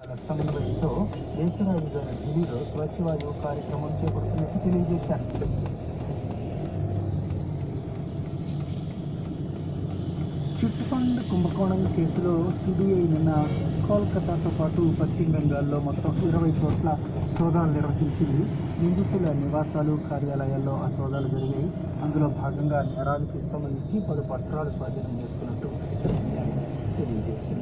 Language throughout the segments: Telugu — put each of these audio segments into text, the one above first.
సమన్వయంతో దేశ రాజధాని ఢిల్లీలో స్వచ్ఛ వాయువు కార్యక్రమం చేపడుతున్నట్టు తెలియజేశారు చిట్ ఫండ్ కుంభకోణం కేసులో సిబిఐ నిన్న కోల్కతాతో పాటు పశ్చిమ బెంగాల్లో మొత్తం ఇరవై చోట్ల సోదాలు నిర్వహించింది నిందితుల నివాసాలు కార్యాలయాల్లో ఆ సోదాలు జరిగాయి అందులో భాగంగా నేరాలకు సంబంధించి పలు పత్రాలు స్వాధీనం చేసుకున్నట్టు సిబిఐ తెలియజేసింది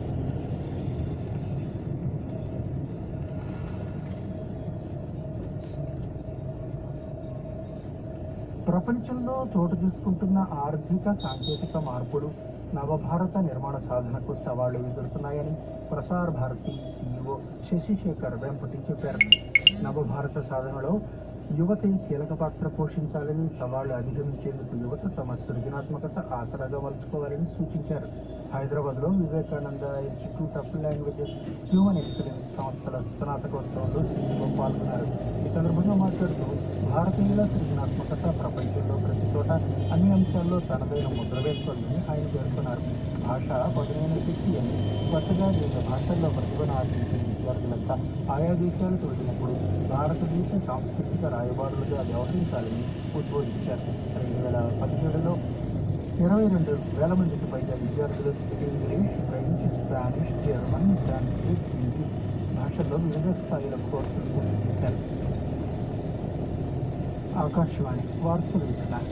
ప్రపంచంలో చోటు తీసుకుంటున్న ఆర్థిక సాంకేతిక మార్పులు నవభారత నిర్మాణ సాధనకు సవాళ్లు ఎదురుతున్నాయని ప్రసార్ భారతి సీఈఓ శశిశేఖర్ వెంపటి చెప్పారు నవభారత సాధనలో యువత కీలక పాత్ర పోషించాలని సవాళ్లు అధిగమించేందుకు యువత తమ సృజనాత్మకత ఆసరాగా మలుచుకోవాలని సూచించారు హైదరాబాద్ లో Vivekananda institute of languages human excellence సంస్థల స్నాతకోత్సవంలో సీఈఓ పాల్గొన్నారు ఈ సందర్భంగా మాట్లాడుతూ భారతీయుల సృజనాత్మకత ప్రపంచంలో ప్రతి చోట అన్ని అంశాల్లో తనదైన ముద్ర వేస్తోందని ఆయన పేర్కొన్నారు భాష పదునైన శక్తి అని కొత్తగా వివిధ భాషల్లో ప్రతిభను ఆర్జించిన విద్యార్థులంతా ఆయా దేశాలకు వెళ్ళినప్పుడు భారతదేశ సాంస్కృతిక రాయబారులుగా వ్యవహరించాలని ఉద్బోధించారు రెండు వేల పదిహేడులో ఇరవై రెండు వేల మందికి పైగా విద్యార్థులు English French Spanish German Sanskrit Hindi భాషల్లో వివిధ స్థాయిల కోర్సులు పూర్తి చేశారు ఆకాశవాణి వార్తలు వింటున్నారు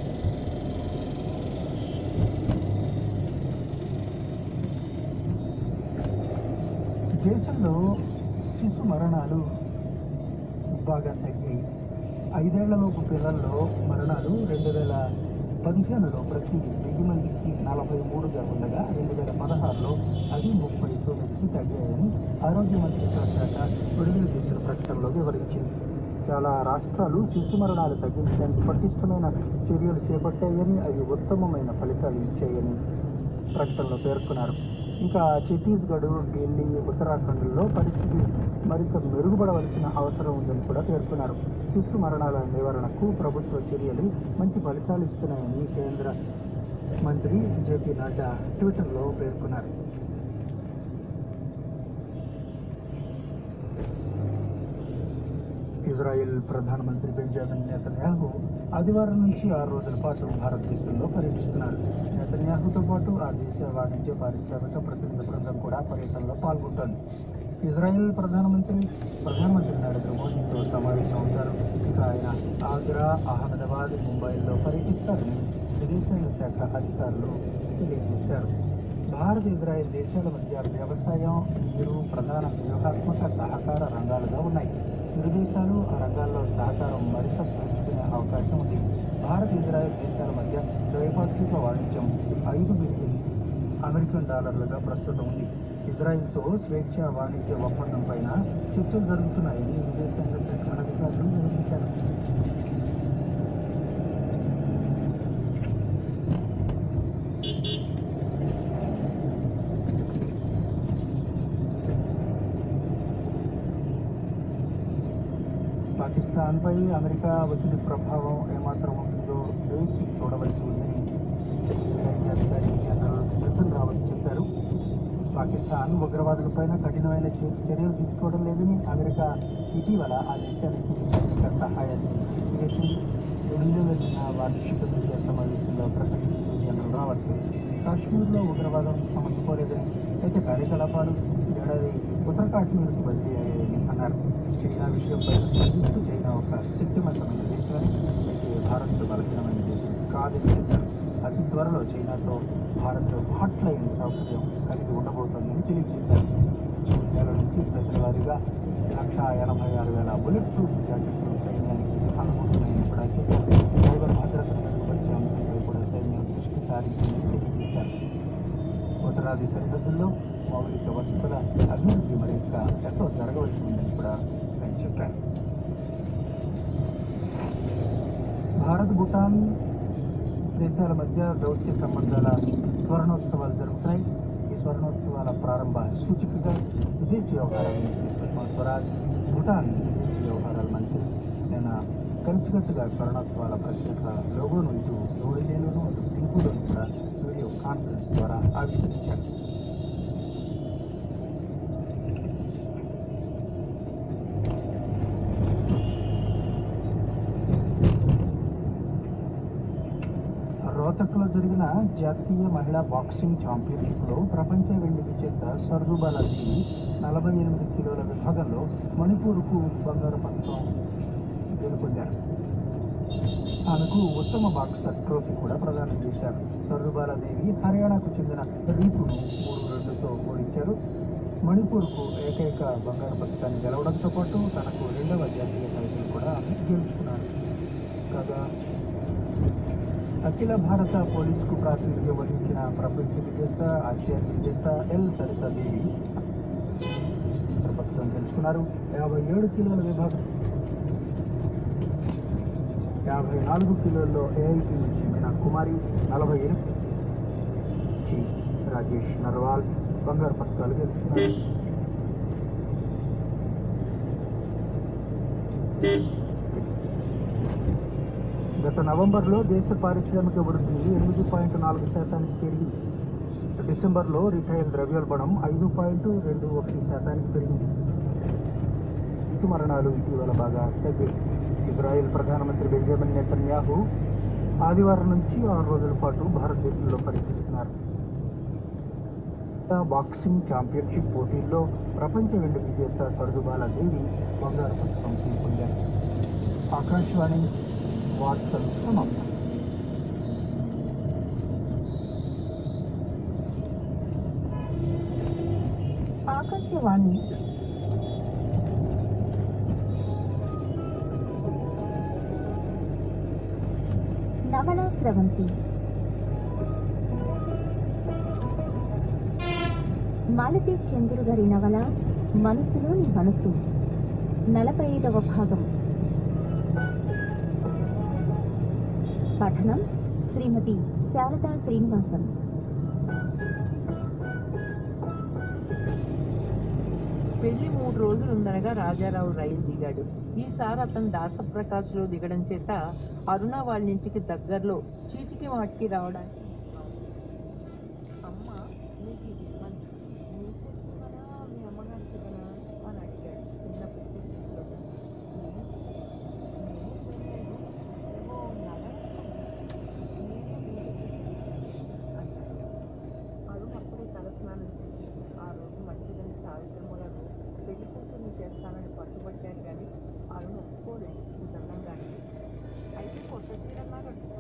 దేశంలో శిశు మరణాలు బాగా తగ్గాయి ఐదేళ్లలోపు పిల్లల్లో మరణాలు రెండు వేల పదిహేనులో ప్రతి వెయ్యి మందికి నలభై మూడుగా ఉండగా రెండు వేల పదహారులో అది ముప్పై తొమ్మిదికి తగ్గాయని ఆరోగ్య మంత్రిత్వ శాఖ విడుదల చేసిన ప్రకటనలో వివరించింది చాలా రాష్ట్రాలు శిశు మరణాలు తగ్గించడానికి పటిష్టమైన చర్యలు చేపట్టాయని అవి ఉత్తమమైన ఫలితాలు ఇచ్చాయని ప్రకటనలో పేర్కొన్నారు ఇంకా ఛత్తీస్గఢ్ ఢిల్లీ ఉత్తరాఖండ్లో పరిస్థితి మరింత మెరుగుపడవలసిన అవసరం ఉందని కూడా పేర్కొన్నారు శిశు మరణాల నివారణకు ప్రభుత్వ చర్యలు మంచి ఫలితాలు ఇస్తున్నాయని కేంద్ర మంత్రి జేపీ నడ్డా ట్విట్టర్లో పేర్కొన్నారు ఇజ్రాయెల్ ప్రధానమంత్రి బెంజామిన్ నెతన్యాహు ఆదివారం నుంచి ఆరు రోజుల పాటు భారతదేశంలో పర్యటిస్తున్నారు నెతన్యాహుతో పాటు ఆ దేశ వాణిజ్య పారిశ్రామిక ప్రతినిధి బృందం కూడా పర్యటనలో పాల్గొంటోంది ఇజ్రాయెల్ ప్రధానమంత్రి ప్రధానమంత్రి నరేంద్ర మోదీతో సమావేశం అవుతారు ఇక ఆయన ఆగ్రా అహ్మదాబాద్ ముంబైలో పర్యటిస్తారని విదేశాంగ శాఖ అధికారులు తెలియజేశారు భారత్ ఇజ్రాయెల్ దేశాల మధ్య వ్యవసాయం నీరు ప్రధాన వ్యూహాత్మక సహకార రంగాలుగా ఉన్నాయి ఇరు దేశాలు ఆ రంగాల్లో సహకారం మరింత పెంచుకునే అవకాశం ఉంది భారత్ ఇజ్రాయెల్ దేశాల మధ్య ద్వైపాక్షిక వాణిజ్యం ఐదు బిలియన్ అమెరికన్ డాలర్లుగా ప్రస్తుతం ఉంది ఇజ్రాయెల్తో స్వేచ్ఛ వాణిజ్య ఒప్పందం పైన చర్చలు జరుగుతున్నాయని విదేశాంగ శాఖ అధికారులు వివరించారు పాకిస్తాన్పై అమెరికా ఒత్తిడి ప్రభావం ఏమాత్రం ఉంటుందో వేచి చూడవలసి ఉందని సైన్య అధికారి జనరల్ బిపిన్ రావత్ చెప్పారు పాకిస్తాన్ ఉగ్రవాదులపైన కఠినమైన చర్య- చర్యలు తీసుకోవడం లేదని అమెరికా ఇటీవల ఆ దేశానికి సైనిక సహాయాన్ని చేసింది ఢిల్లీలో జరిగిన వార్షిక మీడియా సమావేశంలో ప్రసంగిస్తూ జనరల్ రావత్ కాశ్మీర్లో ఉగ్రవాదం సమసిపోలేదని అయితే కార్యకలాపాలు ఈ ఏడాది ఉత్తర కాశ్మీర్కు బదిలీ అయ్యాయని అన్నారు చైనా విషయంపై స్పందిస్తూ చైనా ఒక శక్తివంతమైన దేశమని అయితే భారత్ బలహీనమైన దేశం కాదని చెప్పారు అతి త్వరలో చైనాతో భారత్ హాట్ లైన్ సౌకర్యం కలిగి ఉండబోతోందని తెలియజేశారు జూన్ నెల నుంచి ప్రజల వారీగా లక్ష ఎనభై ఆరు వేల బుల్లెట్ ప్రూఫ్ జాకెట్లు సైన్యానికి అందుకుంటున్నాయని కూడా చెప్పారు సైబర్ భద్రతను మెరుగుపరిచే అంశంపై కూడా సైన్యం దృష్టి సారించిందని తెలియజేశారు ఉత్తరాది సరిహద్దుల్లో మౌలిక వసతుల అభివృద్ధి మరింత ఎక్కువ జరగవలసి ఉందని కూడా ఆయన చెప్పారు భారత్ భూటాన్ దేశాల మధ్య దౌత్య సంబంధాల స్వర్ణోత్సవాలు జరుగుతున్నాయి ఈ స్వర్ణోత్సవాల ప్రారంభ సూచికగా విదేశీ వ్యవహారాల మంత్రి సుష్మా స్వరాజ్ భూటాన్ విదేశీ వ్యవహారాల మంత్రి నిన్న కలిసికట్టుగా స్వర్ణోత్సవాల ప్రత్యేక లోగోను ఇటు న్యూఢిల్లీలోను అటు థింపులోను కూడా వీడియో కాన్ఫరెన్స్ ద్వారా ఆవిష్కరించారు జాతీయ మహిళా బాక్సింగ్ ఛాంపియన్షిప్లో ప్రపంచ వెండి విజేత సర్దుబాలాజీ నలభై ఎనిమిది కిలోల విభాగంలో మణిపూర్కు బంగారు పథకం గెలుపొందారు ఆమెకు ఉత్తమ బాక్సర్ ట్రోఫీ కూడా ప్రదానం చేశారు సర్దుబాలాదేవి హర్యానాకు చెందిన రీతును మూడు రెండుతో ఓడించారు మణిపూర్కు ఏకైక బంగారు పథకాన్ని గెలవడంతో పాటు తనకు రెండవ జాతీయ టైటిల్ కూడా గెలుచుకున్నారు కాగా అఖిల భారత పోలీసుకు ప్రాతినిధ్యం వహించిన ప్రపంచ విజేత ఆసియా విజేత ఎల్ సరితాదేవి పథకం గెలుచుకున్నారు యాభై ఏడు కిలోల విభాగం యాభై నాలుగు కిలోల్లో ఏఐటి నుంచి మీనా కుమారి నలభై ఎనిమిది నుంచి రాజేష్ నర్వాల్ బంగారు పథకాలు గెలుచుకున్నారు గత నవంబర్లో దేశ పారిశ్రామిక వృద్ధి ఎనిమిది పాయింట్ నాలుగు శాతానికి పెరిగింది డిసెంబర్లో రిటైల్ ద్రవ్యోల్బణం ఐదు పాయింట్ రెండు ఒకటి శాతానికి పెరిగింది ఇటు మరణాలు ఇటీవల బాగా తగ్గాయి ఇజ్రాయెల్ ప్రధానమంత్రి బెంజమిన్ నెతన్యాహు ఆదివారం నుంచి ఆరు రోజుల పాటు భారతదేశంలో పర్యటిస్తున్నారు బాక్సింగ్ ఛాంపియన్షిప్ పోటీల్లో ప్రపంచ వెండి విజేత సర్దుబాలాదేవి బంగారు పథకం పొందారు ఆకాశవాణి వార్తలు సమాప్తం ఆకాశవాణి నవల స్రవంతి మాలతీ చంద్రు గారి నవల మనసులోని మనసు నలభై ఐదవ భాగం పఠనం శ్రీమతి శారదా శ్రీనివాసన్ పెళ్లి మూడు రోజులు ఉందనగా రాజారావు రైలు దిగాడు ఈసారి అతను దాసప్రకాశ్ లో దిగడం చేత అరుణ వాళ్ళ ఇంటికి దగ్గరలో చీటికి వాటికి రావడానికి అమ్మ నీకు ఇది ఇవ్వను. నీ చేతికనా, మీ అమ్మగారి చేతికనా అని అడిగాడు చిన్న పుస్తకంలో. నేను వినలేదు. ఏమో నగరం. నేను వినలేదు. అన్నాడు. అరుణ్ అప్పుడే తలస్నానం చేసి ఆ రోజు మంచిదని సావిత్రమ్మ గారు పెళ్లి కూతుర్ని చేస్తానని పట్టుబట్టారు కానీ అరుణ్ ఒప్పుకోలేదు సుగంధంగానే అయితే కొత్త చీరలా కట్టుకో